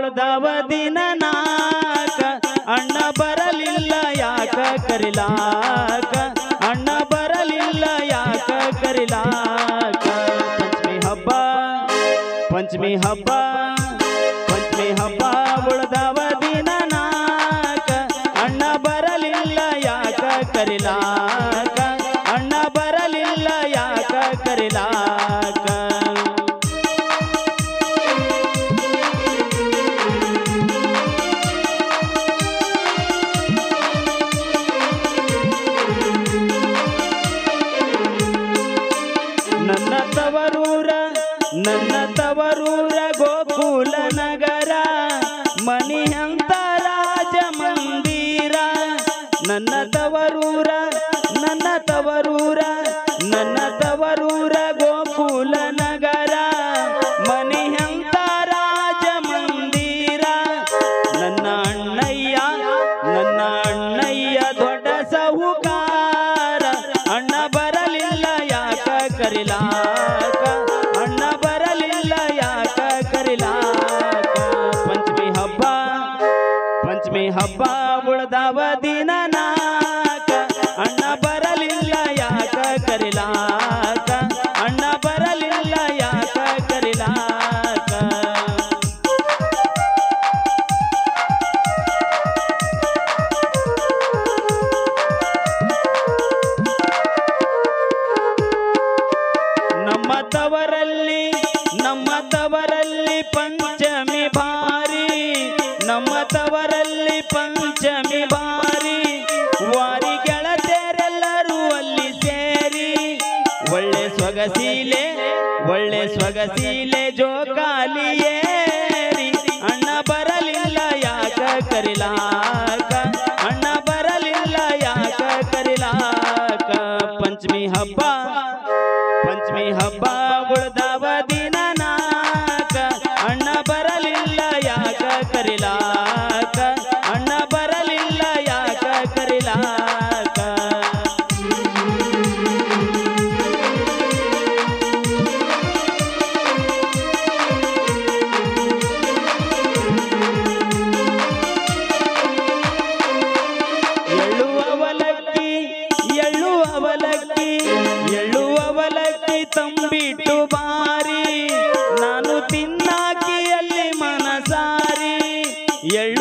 ಉಳ್ದವ ದಿನ ನಾಕ ಅಣ್ಣ ಬರಲಿಲ್ಲ ಯಾಕ ಕರಿಲಾಕ ಅಣ್ಣ ಬರಲಿಲ್ಲ ಯಾಕ ಕರಿಲಾಕ ಪಂಚಮಿ ಹಬ್ಬ ಪಂಚಮಿ ಹಬ್ಬ ಪಂಚಮಿ ಹಬ್ಬ ಉಳ್ದವ ದಿನ ನಾಕ ಅಣ್ಣ ಬರಲಿಲ್ಲ ಯಾಕ ಕರಿಲಾಕ ಅಣ್ಣ ಬರಲಿಲ್ಲ ಯಾಕ ಕರಿಲಾಕ ನನ್ನ ತವರೂರ ನನ್ನ ತವರೂರ ಗೋಕುಲ ನಗರ ಮನಿ ಅಂತ ರಾಜ ಮಂದಿರ ನನ್ನ ತವರೂರ ನನ್ನ ತವರೂರ ನನ್ನ ತವರೂರ ಗೋಕುಲ ನಗರ ಮನಿ ಅಂತ ರಾಜ ಮಂದಿರ ನನ್ನ ಅಣ್ಣಯ್ಯ ನನ್ನ ಅಣ್ಣಯ್ಯ ದೊಡ್ಡ ಸಾಹುಕಾರ ಅಣ್ಣ ಬರಲಿಲ್ಲ ಯಾಕ ಕರಿಲಾಕ ಅಣ್ಣ ಬರಲಿಲ್ಲ ಯಾಕ ಕರಿಲಾಕ ಪಂಚಮಿ ಹಬ್ಬ ಪಂಚಮಿ ಹಬ್ಬ ಉಳ್ದವ ದಿನ ನಾಕ ಅಣ್ಣ ಬರಲಿಲ್ಲ ಯಾಕ ಕರಿಲಾಕ ಅಣ್ಣ ಬರಲಿಲ್ಲ ಯಾಕ ಕರಿಲಾಕ ನಮ್ಮ ತವರಲ್ಲಿ ನಮ್ಮ ತವರಲ್ಲಿ ಪಂಚಮಿ ಭಾರಿ ನಮ್ಮ ತವರಲ್ಲಿ ಪಂಚಮಿ ಭಾರಿ ವಾರಿ ಗೆಳತಿಯರೆಲ್ಲರೂ ಅಲ್ಲಿ ಸೇರಿ ಒಳ್ಳೆ ಸೊಗಸೀಲೆ ಒಳ್ಳೆ ಸೊಗಸೀಲೆ ಜೋಕಾಲಿ ಏರಿ ಅಣ್ಣ ಬರಲಿಲ್ಲ ಯಾಕ ಕರಿಲಾಕ ಅಣ್ಣ ಬರಲಿಲ್ಲ ಯಾಕ ಕರಿಲಾಕ ಪಂಚಮಿ ಹಬ್ಬ ಪಂಚಮಿ ಹಬ್ಬ ಉಳ್ದವ ದಿನ ನಾಕ ಅಣ್ಣ ಬರಲಿಲ್ಲ ಯಾಕ ಕರಿಲಾಕ ಅಣ್ಣ ಬರಲಿಲ್ಲ ಯಾಕ ಕರಿಲಾಕ ಎಳ್ಳು ಅವಲಕ್ಕಿ ಎಳ್ಳು ಅವಲಕ್ಕಿ ಎಳ್ಳು ಅವಲಕ್ಕಿ ತಂಬಿಟ್ಟು ಬಾರಿ ನಾನು ತಿನ್ನಾಕಿಯಲ್ಲಿ ಮನಸಾರಿ ಎಳ್ಳು